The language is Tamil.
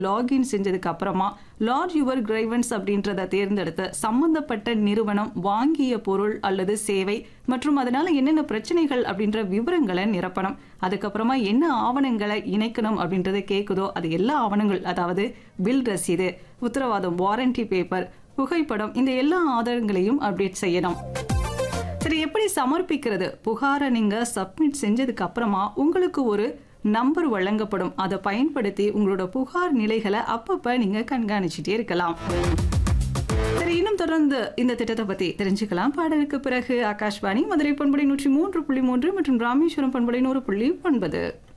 லாகின் செஞ்சதுக்கு அப்புறமா லார்ஜ் யுவர் கிரைவன்ஸ் அப்படின்றத தேர்ந்தெடுத்து சம்பந்தப்பட்ட நிறுவனம் வாங்கிய பொருள் அல்லது சேவை மற்றும் அதனால என்னென்ன பிரச்சனைகள் அப்படின்ற விவரங்களை நிரப்பணும் அதுக்கப்புறமா என்ன ஆவணங்களை இணைக்கணும் அப்படின்றத கேட்குதோ அது எல்லா ஆவணங்கள் அதாவது பில் ரசீது உத்தரவாதம் வாரண்டி பேப்பர் புகைப்படம் இந்த எல்லா ஆதாரங்களையும் அப்டேட் செய்யணும் சரி எப்படி சமர்ப்பிக்கிறது புகாரை நீங்க சப்மிட் செஞ்சதுக்கு அப்புறமா உங்களுக்கு ஒரு நம்பர் வழங்கப்படும் அதை பயன்படுத்தி உங்களோட புகார் நிலைகளை அப்பப்ப நீங்க கண்காணிச்சுட்டே இருக்கலாம் சரி இன்னும் தொடர்ந்து இந்த திட்டத்தை பத்தி தெரிஞ்சுக்கலாம் பாடலுக்கு பிறகு ஆகாஷ்வாணி மதுரை பண்பலை நூற்றி மூன்று புள்ளி மூன்று மற்றும் ராமேஸ்வரம் பண்பலை நூறு புள்ளி ஒன்பது